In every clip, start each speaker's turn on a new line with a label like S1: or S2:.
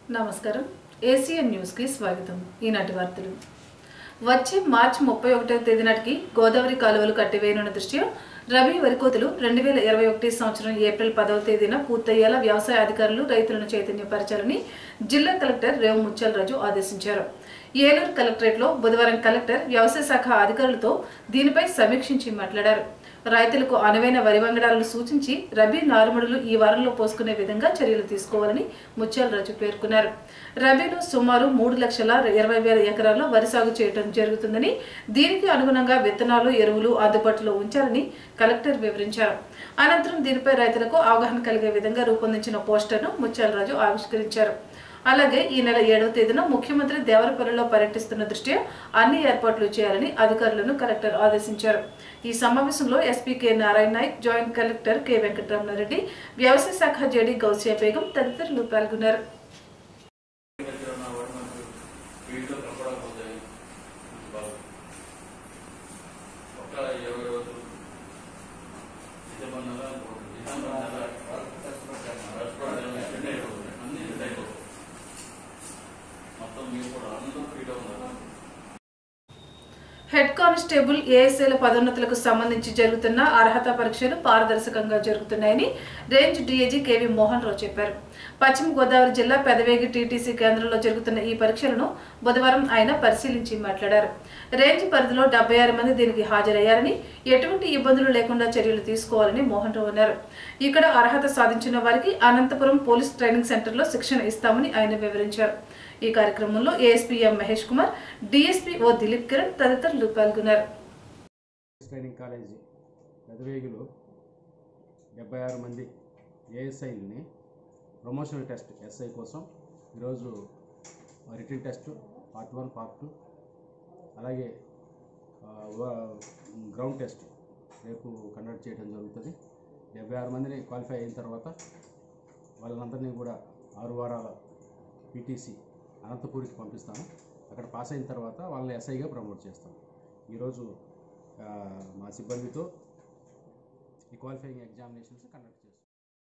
S1: నమస్కారం ఏసీఎన్ న్యూస్కి స్వాగతం ఈనాటి వార్తలు వచ్చే మార్చి ముప్పై ఒకటవ తేదీ నాటికి గోదావరి కాలువలు కట్టివేయనున్న దృష్ట్యా రబీ వరికోతలు రెండు వేల ఇరవై ఒకటి సంవత్సరం ఏప్రిల్ పదవ తేదీన పూర్తయ్యేలా వ్యవసాయ అధికారులు రైతులను చైతన్యపరచాలని జిల్లా కలెక్టర్ రేవు ముత్యాలరాజు ఆదేశించారు ఏలూరు కలెక్టరేట్లో బుధవారం కలెక్టర్ వ్యవసాయ శాఖ అధికారులతో దీనిపై సమీక్షించి మాట్లాడారు రైతులకు అనువైన వరి వంగడాలను సూచించి రబీ నారుమడులు ఈ వారంలో పోసుకునే విధంగా చర్యలు తీసుకోవాలని ముత్యాలరాజు పేర్కొన్నారు రబీలో సుమారు మూడు లక్షల ఇరవై వేల ఎకరాల్లో వరి సాగు చేయడం జరుగుతుందని దీనికి అనుగుణంగా విత్తనాలు ఎరువులు అందుబాటులో ఉంచాలని కలెక్టర్ వివరించారు అనంతరం దీనిపై రైతులకు అవగాహన కలిగే విధంగా రూపొందించిన పోస్టర్ను ముత్యాలరాజు ఆవిష్కరించారు అలాగే ఈ నెల ఏడవ తేదీన ముఖ్యమంత్రి దేవరపల్లిలో పర్యటిస్తున్న దృష్ట్యా అన్ని ఏర్పాట్లు చేయాలని అధికారులను కలెక్టర్ ఆదేశించారు ఈ సమావేశంలో SP K Narayana Nayak joint collector K Venkataramanareddy వ్యవసాయ శాఖ జేడీ గౌసియా బేగం తదితరులు పాల్గొన్నారు
S2: దగ్గర ఉన్న వాడు మనకు వీటిలో కనపడకపోతాయి బాగా ఒక ఇరవై రోజులు డిసెంబర్ నెల డిసెంబర్ నెల రాష్ట్ర నెల ఎక్స్టెండ్ అయిపోతుంది అన్ని ఎక్స్టెండ్ అయిపోతుంది మొత్తం మీరు కూడా అందరూ ఫ్రీగా ఉన్నారు
S1: హెడ్ కానిస్టేబుల్ ఏఎస్ఐల పదోన్నతులకు సంబంధించి జరుగుతున్న అర్హత పరీక్షలు పారదర్శకంగా జరుగుతున్నాయని range DAG KV Mohan Rao చెప్పారు పశ్చిమ గోదావరి జిల్లా పెదవేగి టీటీసీ కేంద్రంలో జరుగుతున్న ఈ పరీక్షలను బుధవారం ఆయన పరిశీలించి మాట్లాడారు రేంజ్ పరిధిలో డెబ్బై ఆరు మంది దీనికి హాజరయ్యారని ఎటువంటి ఇబ్బందులు లేకుండా చర్యలు తీసుకోవాలని మోహన్ రావు అన్నారు ఇక్కడ అర్హత సాధించిన వారికి అనంతపురం పోలీస్ ట్రైనింగ్ సెంటర్లో శిక్షణ ఇస్తామని ఆయన వివరించారు ఈ కార్యక్రమంలో ASP M Mahesh Kumar DSP O Dilip Kiran తదితరులు పాల్గొన్నారు
S3: ట్రైనింగ్ కాలేజీ పెదవేగిలో డెబ్బై ఆరు మంది ఏఎస్ఐని ప్రమోషనల్ టెస్ట్ ఎస్ఐ కోసం ఈరోజు written test part one part two అలాగే ఆ, వ- గ్రౌండ్ టెస్ట్ రేపు కండక్ట్ చేయడం జరుగుతుంది డెబ్బై ఆరు మందిని క్వాలిఫై అయిన తర్వాత వాళ్ళందరినీ కూడా ఆరు వారాల పీటీసీ అనంతపూర్కి పంపిస్తాము అక్కడ పాస్ అయిన తర్వాత వాళ్ళని ఎస్ఐగా ప్రమోట్ చేస్తాం ఈరోజు ఆ, మా సిబ్బందితో ఈ క్వాలిఫైయింగ్ ఎగ్జామినేషన్స్ కండక్ట్ చేస్తాం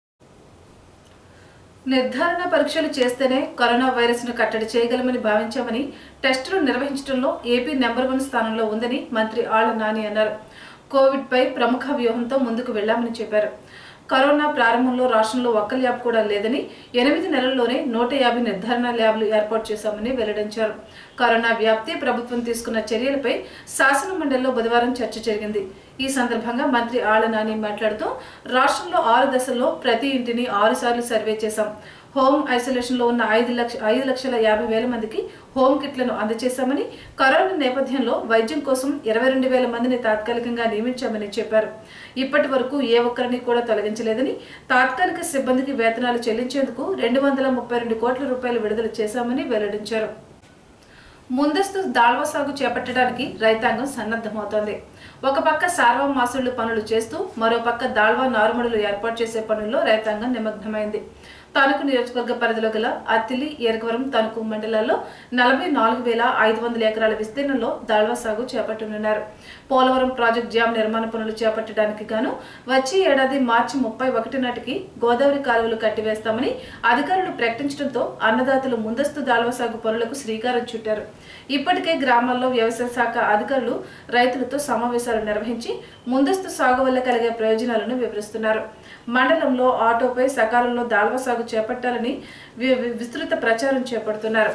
S1: నిర్ధారణ పరీక్షలు చేస్తేనే కరోనా వైరస్ ను కట్టడి చేయగలమని భావించామని టెస్టులు నిర్వహించడంలో ఏపీ నెంబర్ వన్ స్థానంలో ఉందని మంత్రి ఆళ్ల నాని అన్నారు కోవిడ్ పై ప్రముఖ వ్యూహంతో ముందుకు వెళ్లామని చెప్పారు కరోనా ప్రారంభంలో రాష్ట్రంలో ఒక్క ల్యాబ్ కూడా లేదని ఎనిమిది నెలల్లోనే నూట యాభై నిర్ధారణ ల్యాబ్లు ఏర్పాటు చేశామని వెల్లడించారు కరోనా వ్యాప్తి ప్రభుత్వం తీసుకున్న చర్యలపై శాసన మండలిలో బుధవారం చర్చ జరిగింది ఈ సందర్భంగా మంత్రి ఆళ్ల నాని మాట్లాడుతూ రాష్ట్రంలో ఆరు దశల్లో ప్రతి ఇంటిని ఆరు సార్లు సర్వే చేశాం హోమ్ ఐసోలేషన్ లో ఉన్న ఐదు లక్ష ఐదు లక్షల యాభై వేల మందికి హోమ్ కిట్లను అందజేశామని కరోనా నేపథ్యంలో వైద్యం కోసం ఇరవై రెండు వేల మందిని తాత్కాలికంగా నియమించామని చెప్పారు ఇప్పటి వరకు ఏ ఒక్కరిని కూడా తొలగించలేదని తాత్కాలిక సిబ్బందికి వేతనాలు చెల్లించేందుకు రెండు వందల ముప్పై రెండు కోట్ల రూపాయలు విడుదల చేశామని వెల్లడించారు ముందస్తు దాల్వ సాగు చేపట్టడానికి రైతాంగం సన్నద్ధమవుతోంది ఒక పక్క సార్వ మాసుళ్లు పనులు చేస్తూ మరో పక్క దాల్వా నారుమడులు ఏర్పాటు చేసే పనుల్లో రైతాంగం నిమగ్నమైంది తణుకు నియోజకవర్గ పరిధిలో గల అత్తిలి ఏరకవరం తణుకు మండలాల్లో నలభై నాలుగు వేల ఐదు వందల ఎకరాల విస్తీర్ణంలో దాల్వా సాగు చేపట్టనున్నారు పోలవరం ప్రాజెక్టు డ్యాం నిర్మాణ పనులు చేపట్టడానికి గాను వచ్చే ఏడాది మార్చి ముప్పై ఒకటి నాటికి గోదావరి కాలువలు కట్టివేస్తామని అధికారులు ప్రకటించడంతో అన్నదాతలు ముందస్తు దాల్వా సాగు పనులకు శ్రీకారం చుట్టారు ఇప్పటికే గ్రామాల్లో వ్యవసాయ శాఖ అధికారులు రైతులతో సమావేశాలు నిర్వహించి ముందస్తు సాగు వల్ల కలిగే ప్రయోజనాలను వివరిస్తున్నారు మండలంలో ఆటోపై సకాలంలో దాల్వ సాగు చేపట్టాలని వి- వి- విస్తృత ప్రచారం చేపడుతున్నారు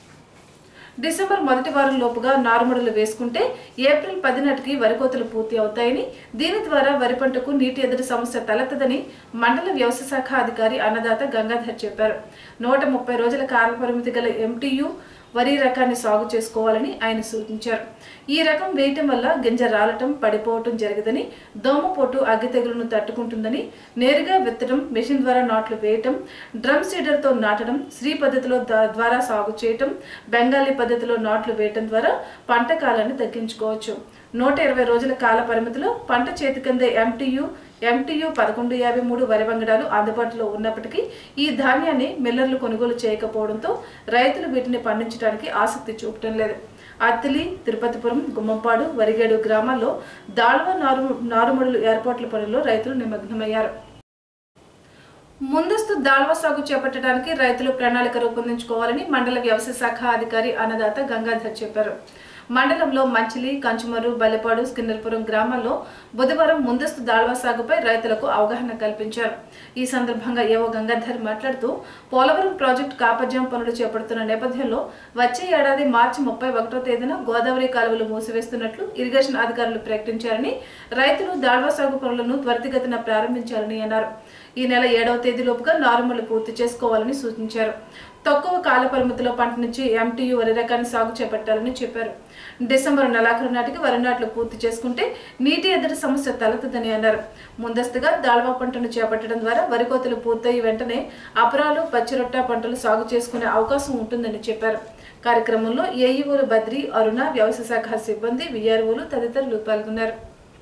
S1: డిసెంబర్ మొదటి వారం లోపుగా నారుమడులు వేసుకుంటే ఏప్రిల్ పది నాటికి వరి కోతలు పూర్తి అవుతాయని దీని ద్వారా వరి పంటకు నీటి ఎదురు సమస్య తలెత్తదని మండల వ్యవసాయ శాఖ అధికారి అన్నదాత గంగాధర్ చెప్పారు నూట ముప్పై రోజుల కాల పరిమితి గల ఎంటీయు వరి రకాన్ని సాగు చేసుకోవాలని ఆయన సూచించారు ఈ రకం వేయటం వల్ల గింజ రాలటం పడిపోవటం జరగదని దోమపోటు అగ్గి తెగులను తట్టుకుంటుందని నేరుగా విత్తడం మెషిన్ ద్వారా నాట్లు వేయటం డ్రమ్ సీడర్తో నాటడం శ్రీ పద్ధతిలో ద- ద్వారా సాగు చేయటం బెంగాలీ పద్ధతిలో నాట్లు వేయటం ద్వారా పంట కాలాన్ని తగ్గించుకోవచ్చు నూట ఇరవై రోజుల కాల పరిమితిలో పంట చేతికందే ఎంటీయు ఎంటీయు పదకొండు యాభై మూడు వరి వంగడాలు అందుబాటులో ఉన్నప్పటికీ ఈ ధాన్యాన్ని మిల్లర్లు కొనుగోలు చేయకపోవడంతో రైతులు వీటిని పండించడానికి ఆసక్తి చూపటం లేదు అత్తిలి తిరుపతిపురం గుమ్మంపాడు వరిగేడు గ్రామాల్లో దాళ్వ నారు నారుమడులు ఏర్పాట్ల పనుల్లో రైతులు నిమగ్నమయ్యారు ముందస్తు దాల్వా సాగు చేపట్టడానికి రైతులు ప్రణాళిక రూపొందించుకోవాలని మండల వ్యవసాయ శాఖ అధికారి అన్నదాత గంగాధర్ చెప్పారు మండలంలో మంచిలి కంచుమరు బల్లెపాడు స్కిన్నర్పురం గ్రామాల్లో బుధవారం ముందస్తు దాల్వా సాగుపై రైతులకు అవగాహన కల్పించారు ఈ సందర్భంగా ఏవో గంగాధర్ మాట్లాడుతూ పోలవరం ప్రాజెక్టు కాపర్జం పనులు చేపడుతున్న నేపథ్యంలో వచ్చే ఏడాది మార్చి ముప్పై ఒకటో తేదీన గోదావరి కాలువలు మూసివేస్తున్నట్లు ఇరిగేషన్ అధికారులు ప్రకటించారని రైతులు దాల్వా సాగు పనులను త్వరితగతిన ప్రారంభించాలని అన్నారు ఈ నెల ఏడవ తేదీలోపుగా నారుమలు పూర్తి చేసుకోవాలని సూచించారు తక్కువ కాల పరిమితిలో పంట నుంచి ఎంటీయు వరి రకాన్ని సాగు చేపట్టాలని చెప్పారు డిసెంబర్ నెలాఖరు నాటికి వరి నాట్లు పూర్తి చేసుకుంటే నీటి ఎద్దడి సమస్య తలెత్తదని అన్నారు ముందస్తుగా దాల్వా పంటను చేపట్టడం ద్వారా వరి కోతలు పూర్తయి వెంటనే అపరాలు పచ్చిరొట్ట పంటలు సాగు చేసుకునే అవకాశం ఉంటుందని చెప్పారు కార్యక్రమంలో ఏఈఓలు బద్రి అరుణ వ్యవసాయ శాఖ సిబ్బంది విఆర్ఓలు తదితరులు పాల్గొన్నారు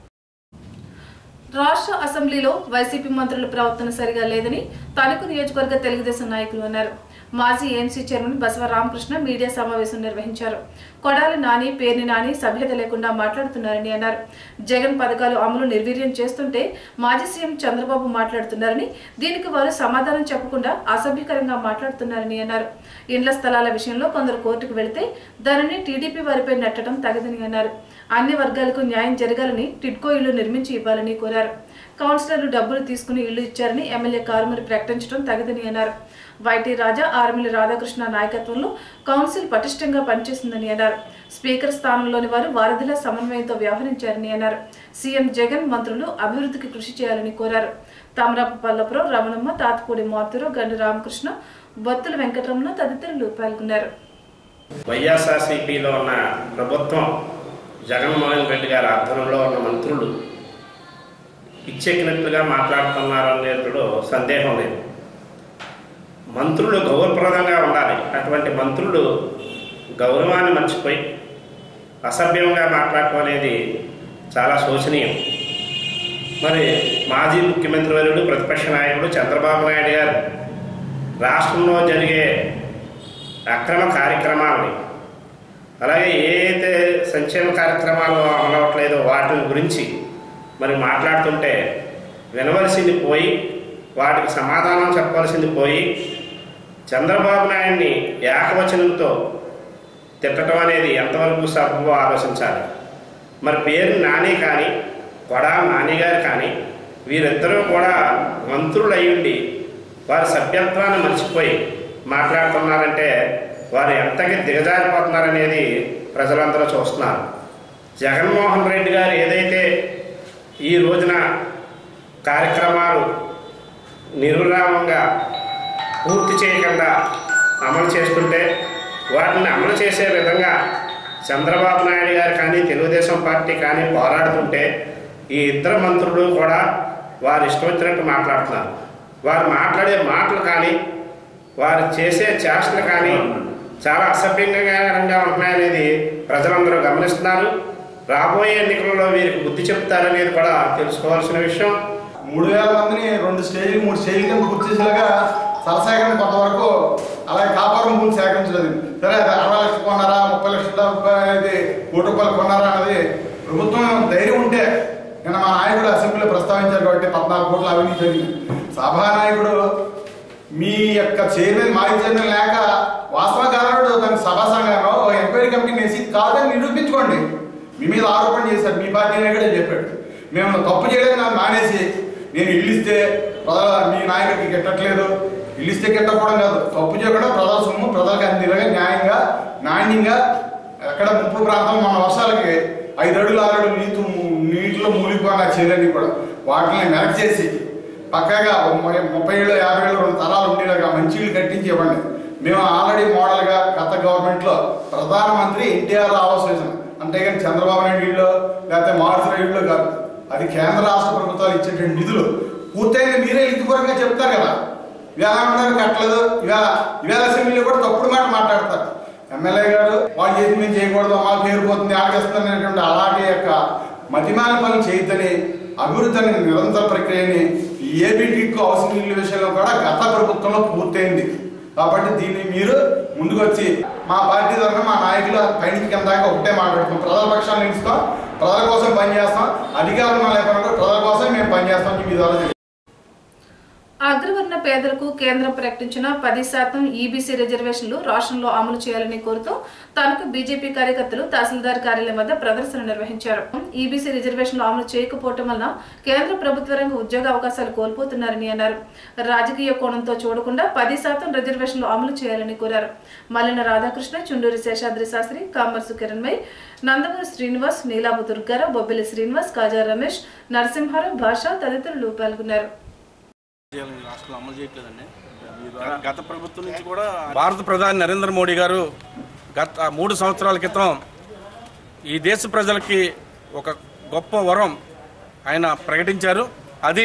S1: రాష్ట్ర అసెంబ్లీలో వైసీపీ మంత్రుల ప్రవర్తన సరిగా లేదని తణుకు నియోజకవర్గ తెలుగుదేశం నాయకులు అన్నారు మాజీ AMC chairman Basava Ramakrishna media సమావేశం నిర్వహించారు కొడాలి నాని పేర్ని నాని సభ్యత లేకుండా మాట్లాడుతున్నారని అన్నారు జగన్ పథకాలు అమలు నిర్వీర్యం చేస్తుంటే మాజీ సీఎం చంద్రబాబు మాట్లాడుతున్నారని దీనికి వారు సమాధానం చెప్పకుండా అసభ్యకరంగా మాట్లాడుతున్నారని అన్నారు ఇండ్ల స్థలాల విషయంలో కొందరు కోర్టుకు వెళితే దానిని టీడీపీ వారిపై నెట్టడం తగదని అన్నారు అన్ని వర్గాలకు న్యాయం జరగాలని టిడ్కో ఇళ్లు నిర్మించి ఇవ్వాలని కోరారు కౌన్సిలర్లు డబ్బులు తీసుకుని ఇళ్లు ఇచ్చారని ఎమ్మెల్యే కారుమరి ప్రకటించడం తగదని అన్నారు వైటీ రాజా ఆర్మిలి రాధాకృష్ణ నాయకత్వంలో కౌన్సిల్ పటిష్టంగా పనిచేసిందని అన్నారు స్పీకర్ స్థానంలోని వారు వారధిలా సమన్వయంతో వ్యవహరించారని అన్నారు సీఎం జగన్ మంత్రులు అభివృద్ధికి కృషి చేయాలని కోరారు తామరాపు పల్లపురం రమణమ్మ తాతపూడి మారుతురు గండి రామకృష్ణ బొత్తుల వెంకటరమణ తదితరులు పాల్గొన్నారు
S4: వైఎస్ఆర్సీపీలో ఉన్న ప్రభుత్వం జగన్మోహన్ రెడ్డి గారి ఆధ్వర్యంలో ఉన్న మంత్రులు పిచ్చెక్కినట్లుగా మాట్లాడుతున్నారు అనేటప్పుడు సందేహం లేదు మంత్రులు గౌరవప్రదంగా ఉండాలి అటువంటి మంత్రులు గౌరవాన్ని మర్చిపోయి అసభ్యంగా మాట్లాడటం అనేది చాలా శోచనీయం మరి మాజీ ముఖ్యమంత్రి వర్యుడు ప్రతిపక్ష నాయకుడు చంద్రబాబు నాయుడు గారు రాష్ట్రంలో జరిగే అక్రమ కార్యక్రమాలని అలాగే ఏ అయితే సంక్షేమ కార్యక్రమాలు అమలవట్లేదో వాటి గురించి మరి మాట్లాడుతుంటే వినవలసింది పోయి వాటికి సమాధానం చెప్పవలసింది పోయి చంద్రబాబు నాయుడిని ఏకవచనంతో తిట్టడం అనేది ఎంతవరకు సబబో ఆలోచించాలి మరి పేరు నాని కానీ కొడా నాని గారు కానీ వీరిద్దరూ కూడా మంత్రులు అయ్యుండి వారి సభ్యత్వాన్ని మర్చిపోయి మాట్లాడుతున్నారంటే వారు ఎంతకి దిగజారిపోతున్నారనేది ప్రజలందరూ చూస్తున్నారు జగన్మోహన్ రెడ్డి గారు ఏదైతే ఈ రోజున కార్యక్రమాలు నిర్విరామంగా పూర్తి చేయకుండా అమలు చేస్తుంటే వాటిని అమలు చేసే విధంగా చంద్రబాబు నాయుడు గారు కానీ తెలుగుదేశం పార్టీ కానీ పోరాడుతుంటే ఈ ఇద్దరు మంత్రులు కూడా వారు ఇష్టం వచ్చినట్టు మాట్లాడుతున్నారు వారు మాట్లాడే మాటలు కానీ వారు చేసే చేష్టలు కానీ చాలా అసభ్యంగా ఉంటున్నాయనేది ప్రజలందరూ గమనిస్తున్నారు రాబోయే ఎన్నికలలో వీరికి బుద్ధి చెప్తారనేది కూడా తెలుసుకోవాల్సిన విషయం
S5: మూడు వేల మందిని రెండు స్టేజ్లు మూడు స్టేజ్ల కింద పూర్తి చేసేలాగా సరసేకరణ కొంతవరకు అలాగే కాపురం భూమి సేకరించలేదు సరే అది అరవై లక్షలు కొన్నారా ముప్పై లక్షల రూపాయలు ఇది కోటి రూపాయలు కొన్నారా అనేది ప్రభుత్వం ధైర్యం ఉంటే నిన్న మా నాయకుడు అసెంబ్లీలో ప్రస్తావించారు కాబట్టి పద్నాలుగు కోట్ల అవినీతి జరిగింది సభానాయకుడు మీ యొక్క చైర్మన్ మాజీ చైర్మన్ లేక వాస్తవకారుడు దాని సభా సంఘంలో ఎంక్వైరీ కమిటీని వేసి కాదని నిరూపించుకోండి మీ మీద ఆరోపణ చేశారు మీ పార్టీ నాయకుడే చెప్పాడు మేము తప్పు చేయడం నాకు మానేసి నేను ఇల్లు ఇస్తే ప్రజల మీ నాయకుడికి గిట్టట్లేదు ఇల్లు ఇస్తే గిట్టకపోవడం కాదు తప్పు చేయకుండా ప్రజల సొమ్ము ప్రజలకు అందినగా న్యాయంగా నాణ్యంగా ఎక్కడ ముప్పు ప్రాంతం మన వర్షాలకి ఐదు అడుగులు ఆరు అడుగులు నీటి నీటిలో మూలిపోయిన చీలని కూడా వాటిని మెలక్ చేసి పక్కగా ము- ముప్పై ఏళ్ళు యాభై ఏళ్ళు రెండు తరాలు ఉండేలాగా మంచి ఇల్లు కట్టించి ఇవ్వండి మేము ఆల్రెడీ మోడల్గా గత గవర్నమెంట్లో ప్రధానమంత్రి ఎన్టీఆర్ ఆవాస్ యోజన అంతేగాని చంద్రబాబు నాయుడు ఇల్లు లేకపోతే మారుతి ఇల్లు కాదు అది కేంద్ర రాష్ట్ర ప్రభుత్వాలు ఇచ్చేటువంటి నిధులు పూర్తయిన మీరే లిఖితపూర్వకంగా చెప్తారు కదా ఇవాళ ఉండడానికి కట్టలేదు ఇవాళ ఇవాళ అసెంబ్లీలో కూడా తప్పుడు మాట మాట్లాడతారు ఎమ్మెల్యే గారు వాళ్ళు చేసి మేము చేయకూడదు మా పేరు పోతుంది ఆగేస్తున్నటువంటి అలాంటి యొక్క మతిమాల పనులు చేయొద్దని అభివృద్ధి అనే నిరంతర ప్రక్రియని ఈ ఏబిటికు హౌసింగ్ ఇల్లు విషయంలో కూడా గత ప్రభుత్వంలో పూర్తయింది కాబట్టి దీన్ని మీరు ముందుకు వచ్చి మా పార్టీ తరఫున మా నాయకుల పైనుంచి కింద దాకా ఒకటే మాట్లాడుతాం ప్రజల పక్షాన్ని నిలుస్తాం ప్రజల కోసం పనిచేస్తాం అధికారం లేకుండా కూడా ప్రజల కోసం మేము పనిచేస్తాం మీ ద్వారా తెలియజేస్తాం.
S1: అగ్రవర్ణ పేదలకు కేంద్రం ప్రకటించిన పది శాతం ఈబీసీ రిజర్వేషన్లు రాష్ట్రంలో అమలు చేయాలని కోరుతూ తనకు బీజేపీ కార్యకర్తలు తహసీల్దార్ కార్యాలయం వద్ద ప్రదర్శన నిర్వహించారు ఈబీసీ రిజర్వేషన్లు అమలు చేయకపోవటం వలన కేంద్ర ప్రభుత్వ రంగ ఉద్యోగ అవకాశాలు కోల్పోతున్నారని అన్నారు రాజకీయ కోణంతో చూడకుండా పది శాతం రిజర్వేషన్లు అమలు చేయాలని కోరారు మల్లిన రాధాకృష్ణ చుండూరి శేషాద్రి శాస్త్రి కామర్సు కిరణ్మయ్ నందమూరి శ్రీనివాస్ నీలాబు దుర్గారావు బొబ్బిలి శ్రీనివాస్ కాజా రమేష్ నరసింహారావు భాష తదితరులు పాల్గొన్నారు
S2: చేయాలని రాష్ట్రంలో అమలు చేయట్లేదండి గత ప్రభుత్వం నుంచి కూడా భారత ప్రధాని నరేంద్ర మోడీ గారు గత మూడు సంవత్సరాల క్రితం ఈ దేశ ప్రజలకి ఒక గొప్ప వరం ఆయన ప్రకటించారు అది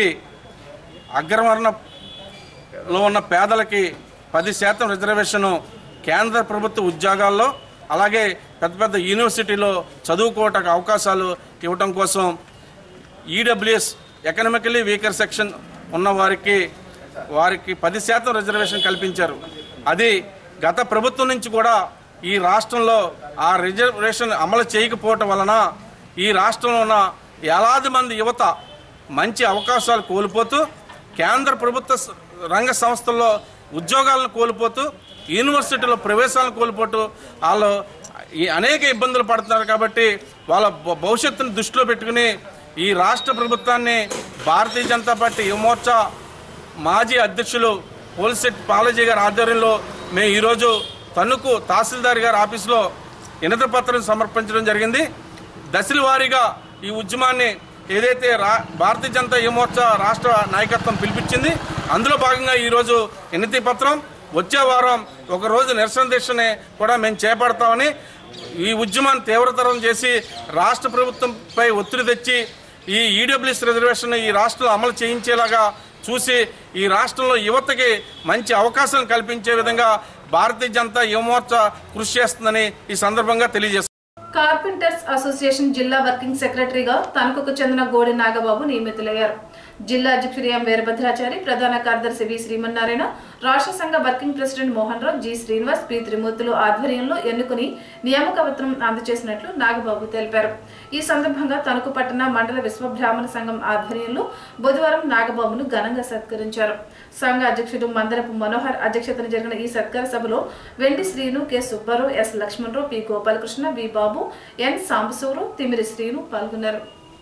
S2: అగ్రవర్ణలో ఉన్న పేదలకి పది శాతం రిజర్వేషన్ కేంద్ర ప్రభుత్వ ఉద్యోగాల్లో అలాగే పెద్ద పెద్ద యూనివర్సిటీలో చదువుకోవటానికి అవకాశాలు ఇవ్వటం కోసం ఈడబ్ల్యూఎస్ ఎకనామికలీ వీకర్ సెక్షన్ ఉన్న వారికి వారికి పది శాతం రిజర్వేషన్ కల్పించారు అది గత ప్రభుత్వం నుంచి కూడా ఈ రాష్ట్రంలో ఆ రిజర్వేషన్ అమలు చేయకపోవటం వలన ఈ రాష్ట్రంలో ఉన్న వేలాది మంది యువత మంచి అవకాశాలు కోల్పోతూ కేంద్ర ప్రభుత్వ స- రంగ సంస్థల్లో ఉద్యోగాలను కోల్పోతూ యూనివర్సిటీలో ప్రవేశాలను కోల్పోతూ వాళ్ళు ఈ అనేక ఇబ్బందులు పడుతున్నారు కాబట్టి వాళ్ళ భ- భవిష్యత్తును దృష్టిలో పెట్టుకుని ఈ రాష్ట్ర ప్రభుత్వాన్ని భారతీయ జనతా పార్టీ యువమోర్చా మాజీ అధ్యక్షులు పోలిసెట్ పాలజీ గారి ఆధ్వర్యంలో మేము ఈరోజు తణుకు తహసీల్దార్ గారి ఆఫీసులో వినతి పత్రం సమర్పించడం జరిగింది దశల వారీగా ఈ ఉద్యమాన్ని ఏదైతే రా భారతీయ జనతా యువమోర్చా రాష్ట్ర నాయకత్వం పిలిపించింది అందులో భాగంగా ఈరోజు వినతి పత్రం వచ్చే వారం ఒక రోజు నిరసన దీక్షని కూడా మేము చేపడతామని ఈ ఉద్యమాన్ని తీవ్రతరం చేసి రాష్ట్ర ప్రభుత్వంపై ఒత్తిడి తెచ్చి ఈ ఈడబ్ల్యూఎస్ రిజర్వేషన్ ఈ రాష్ట్రంలో అమలు చేయించేలాగా చూసి ఈ రాష్ట్రంలో యువతకి మంచి అవకాశం కల్పించే విధంగా భారతీయ జనతా యువమోర్చా కృషి చేస్తుందని ఈ సందర్భంగా తెలియజేస్తారు
S1: కార్పెంటర్స్ అసోసియేషన్ జిల్లా వర్కింగ్ సెక్రటరీగా తణుకుకు చెందిన గోడి నాగబాబు నియమితులయ్యారు జిల్లా అధ్యక్షుడు ఎం వీరభద్రాచారి ప్రధాన కార్యదర్శి వి శ్రీమన్నారాయణ రాష్ట్ర సంఘ working president Mohan Rao G Srinivas P Trimurthulu ఆధ్వర్యంలో ఎన్నుకుని నియామక పత్రం అందజేసినట్లు నాగబాబు తెలిపారు ఈ సందర్భంగా తణుకు పట్టణ మండల విశ్వబ్రాహ్మణ సంఘం ఆధ్వర్యంలో బుధవారం నాగబాబును ఘనంగా సత్కరించారు సంఘ అధ్యక్షుడు మందరపు మనోహర్ అధ్యక్షతన జరిగిన ఈ సత్కార సభలో Vendi Srinu K Subbarao S Lakshmanarao P Gopalakrishna V Babu N Sambasivarao Timiri Srinu పాల్గొన్నారు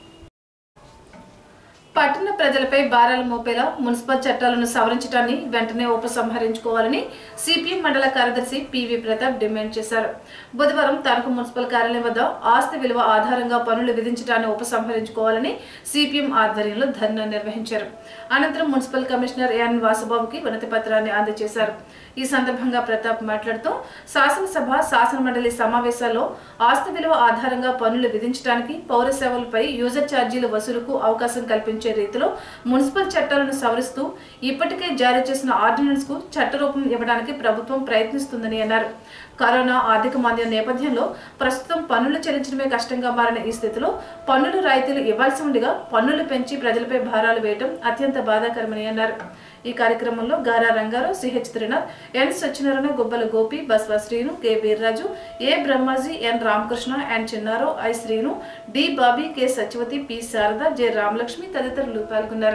S1: పట్టణ ప్రజలపై భారాలు మోపేలా మున్సిపల్ చట్టాలను సవరించడాన్ని వెంటనే ఉపసంహరించుకోవాలని సిపిఎం మండల కార్యదర్శి పివి ప్రతాప్ డిమాండ్ చేశారు బుధవారం తణుకు మున్సిపల్ కార్యాలయం వద్ద ఆస్తి విలువ ఆధారంగా పనులు విధించడాన్ని ఉపసంహరించుకోవాలని సిపిఎం ఆధ్వర్యంలో ధర్నా నిర్వహించారు అనంతరం మున్సిపల్ కమిషనర్ ఎన్ వాసుబాబుకి వినతి పత్రాన్ని అందజేశారు ఈ సందర్భంగా ప్రతాప్ మాట్లాడుతూ శాసనసభ శాసన మండలి సమావేశాల్లో ఆస్తి విలువ ఆధారంగా పన్నులు విధించడానికి పౌర సేవలపై యూజర్ ఛార్జీల వసూలుకు అవకాశం కల్పించే రీతిలో మున్సిపల్ చట్టాలను సవరిస్తూ ఇప్పటికే జారీ చేసిన ఆర్డినెన్స్ కు చట్టరూపం ఇవ్వడానికి ప్రభుత్వం ప్రయత్నిస్తుందని అన్నారు కరోనా ఆర్థిక మాంద్యం నేపథ్యంలో ప్రస్తుతం పన్నులు చెల్లించడమే కష్టంగా మారిన ఈ స్థితిలో పన్నులు రాయితీలు ఇవ్వాల్సి ఉండగా పన్నులు పెంచి ప్రజలపై భారాలు వేయడం అత్యంత బాధాకరమని అన్నారు ఈ కార్యక్రమంలో Gara Rangarao CH Trinath N Satyanarayana Gubbala Gopi Basva Srinu K Veerraju A Brahmaji N Ramakrishna N Chinnarao I Srinu D Bobby K Satyavathi P Sarada J Ramalakshmi తదితరులు పాల్గొన్నారు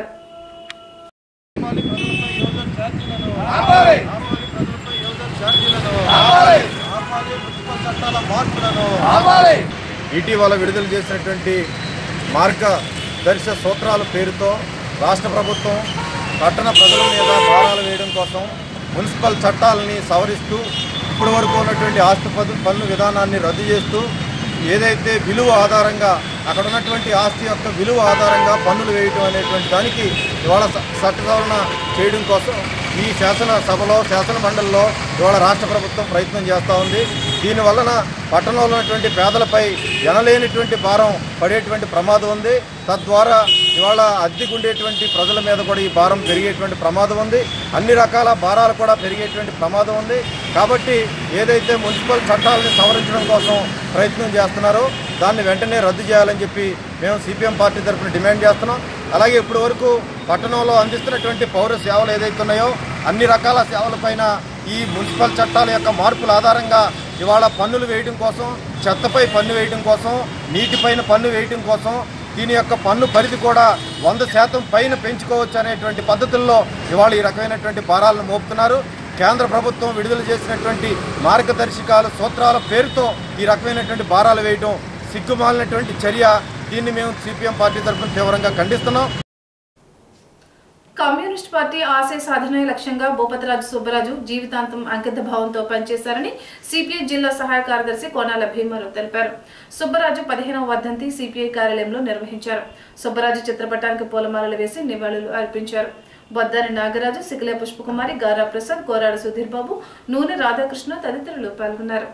S6: ఇటీవల విడుదల చేసినటువంటి మార్గదర్శక సూత్రాల పేరుతో రాష్ట్ర ప్రభుత్వం పట్టణ ప్రజల మీద భారాలు వేయడం కోసం మున్సిపల్ చట్టాలని సవరిస్తూ ఇప్పటి వరకు ఉన్నటువంటి ఆస్తి పన్ను పన్ను విధానాన్ని రద్దు చేస్తూ ఏదైతే విలువ ఆధారంగా అక్కడ ఉన్నటువంటి ఆస్తి యొక్క విలువ ఆధారంగా పన్నులు వేయటం అనేటువంటి దానికి ఇవాళ స- చట్ట సవరణ చేయడం కోసం ఈ శాసన సభలో శాసన మండలిలో ఇవాళ రాష్ట్ర ప్రభుత్వం ప్రయత్నం చేస్తూ ఉంది దీని వలన పట్టణంలో ఉన్నటువంటి పేదలపై ఎనలేనిటువంటి భారం పడేటువంటి ప్రమాదం ఉంది తద్వారా ఇవాళ అద్దెకుండేటువంటి ప్రజల మీద కూడా ఈ భారం పెరిగేటువంటి ప్రమాదం ఉంది అన్ని రకాల భారాలు కూడా పెరిగేటువంటి ప్రమాదం ఉంది కాబట్టి ఏదైతే మున్సిపల్ చట్టాలని సవరించడం కోసం ప్రయత్నం చేస్తున్నారో దాన్ని వెంటనే రద్దు చేయాలని చెప్పి మేము సిపిఎం పార్టీ తరఫున డిమాండ్ చేస్తున్నాం అలాగే ఇప్పటి వరకు పట్టణంలో అందిస్తున్నటువంటి పౌర సేవలు ఏదైతే ఉన్నాయో అన్ని రకాల సేవలపైన ఈ మున్సిపల్ చట్టాల యొక్క మార్పుల ఆధారంగా ఇవాళ పన్నులు వేయడం కోసం చెత్తపై పన్ను వేయడం కోసం నీటిపైన పన్ను వేయడం కోసం దీని యొక్క పన్ను పరిధి కూడా వంద శాతం పైన పెంచుకోవచ్చు అనేటువంటి పద్ధతుల్లో ఇవాళ ఈ రకమైనటువంటి భారాలను మోపుతున్నారు కేంద్ర ప్రభుత్వం విడుదల చేసినటువంటి మార్గదర్శకాలు సూత్రాల పేరుతో ఈ రకమైనటువంటి భారాలు వేయడం సిగ్గుమాలినటువంటి చర్య దీన్ని మేము సిపిఎం పార్టీ తరఫున తీవ్రంగా ఖండిస్తున్నాం
S1: కమ్యూనిస్ట్ పార్టీ ఆశయ సాధనే లక్ష్యంగా భూపతిరాజు సుబ్బరాజు జీవితాంతం అంకిత భావంతో పనిచేశారని సిపిఐ జిల్లా సహాయ కార్యదర్శి కోనాల భీమారావు తెలిపారు సుబ్బరాజు పదిహేనవ వర్ధంతి సిపిఐ కార్యాలయంలో నిర్వహించారు సుబ్బరాజు చిత్రపటానికి పూలమాలలు వేసి నివాళులు అర్పించారు బొద్దారి నాగరాజు సిగిలే పుష్పకుమారి గారా ప్రసాద్ కోరాడ సుధీర్ బాబు నూనె రాధాకృష్ణ తదితరులు పాల్గొన్నారు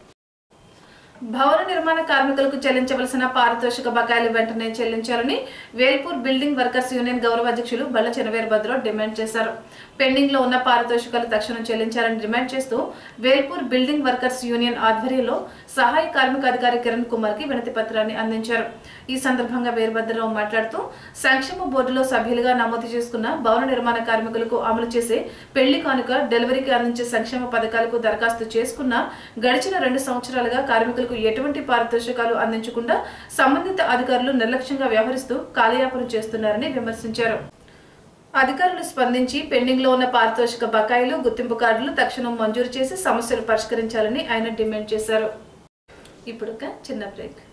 S1: భవన నిర్మాణ కార్మికులకు చెల్లించవలసిన పారితోషిక బకాయిలు వెంటనే చెల్లించాలని వేల్పూర్ బిల్డింగ్ వర్కర్స్ యూనియన్ గౌరవ అధ్యక్షులు బల్ల చెనవేర్ భద్రరావు డిమాండ్ చేశారు పెండింగ్ లో ఉన్న పారితోషికాలు తక్షణం చెల్లించాలని డిమాండ్ చేస్తూ వేల్పూర్ బిల్డింగ్ వర్కర్స్ యూనియన్ ఆధ్వర్యంలో సహాయ కార్మిక అధికారి కిరణ్ కుమార్ కి వినతి పత్రాన్ని అందించారు ఈ సందర్భంగా వీరభద్రరావు మాట్లాడుతూ సంక్షేమ బోర్డులో సభ్యులుగా నమోదు చేసుకున్న భవన నిర్మాణ కార్మికులకు అమలు చేసే పెళ్లి కానుక డెలివరీకి అందించే సంక్షేమ పథకాలకు దరఖాస్తు చేసుకున్న గడిచిన రెండు సంవత్సరాలుగా కార్మికులకు ఎటువంటి పారితోషికాలు అందించకుండా సంబంధిత అధికారులు నిర్లక్ష్యంగా వ్యవహరిస్తూ కాలయాపన చేస్తున్నారని విమర్శించారు అధికారులు స్పందించి పెండింగ్ లో ఉన్న పారితోషిక బకాయిలు గుర్తింపు కార్డులు తక్షణం మంజూరు చేసి సమస్యలు పరిష్కరించాలని ఆయన డిమాండ్ చేశారు ఇప్పుడు ఒక చిన్న బ్రేక్